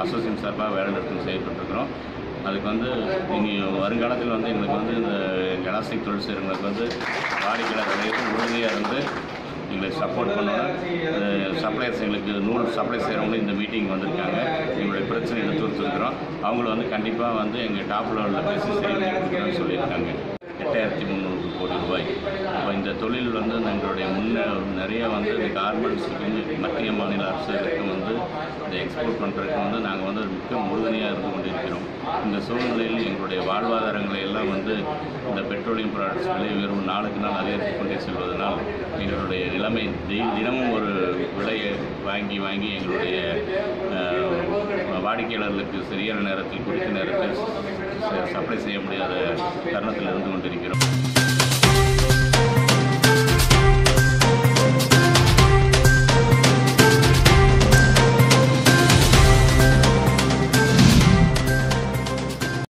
association சார்பாக வேலை நிறுத்தம் செய்யப்பட்டிருக்கிறோம் அதுக்கு வந்து இனி வருங்காலத்தில் வந்து எங்களுக்கு வந்து இந்த எலாஸ்டிக் தொழில் செய்கிறவங்களுக்கு வந்து வாடிக்கையாளர் அனைவரும் உறுதியாக இருந்து எங்களுக்கு சப்போர்ட் பண்ணணும் சப்ளையர்ஸ் எங்களுக்கு நூல் சப்ளை செய்கிறவங்களும் இந்த மீட்டிங் வந்திருக்காங்க எங்களுடைய பிரச்சனை எடுத்து வச்சுருக்கிறோம் அவங்களும் வந்து கண்டிப்பாக வந்து எங்கள் டாப் லெவலில் பேசி செய்யணும்னு சொல்லியிருக்காங்க எட்டாயிரத்தி முந்நூறு கோடி ரூபாய் இப்போ இந்த தொழில் வந்து எங்களுடைய முன்னே நிறைய வந்து இந்த கார்மெண்ட்ஸுக்கு வந்து மத்திய மாநில அரசுகளுக்கு வந்து இந்த எக்ஸ்போர்ட் பண்ணுறதுக்கு வந்து நாங்கள் வந்து மிக உறுதுணையாக இருந்து கொண்டிருக்கிறோம் இந்த சூழ்நிலையில் எங்களுடைய வாழ்வாதாரங்களை எல்லாம் வந்து இந்த பெட்ரோலியம் ப்ராடக்ட்ஸ் விலை உயர்வு நாளுக்கு நாள் அதிகரித்து கொண்டே செல்வதனால் எங்களுடைய நிலைமை தி- தினமும் ஒரு விலையை வாங்கி வாங்கி எங்களுடைய அஹ், வாடிக்கையாளர்களுக்கு சரியான நேரத்தில் குறித்த நேரத்தில் ச- சப்ளை செய்ய முடியாத தருணத்தில் இருந்து கொண்டிருக்கிறோம்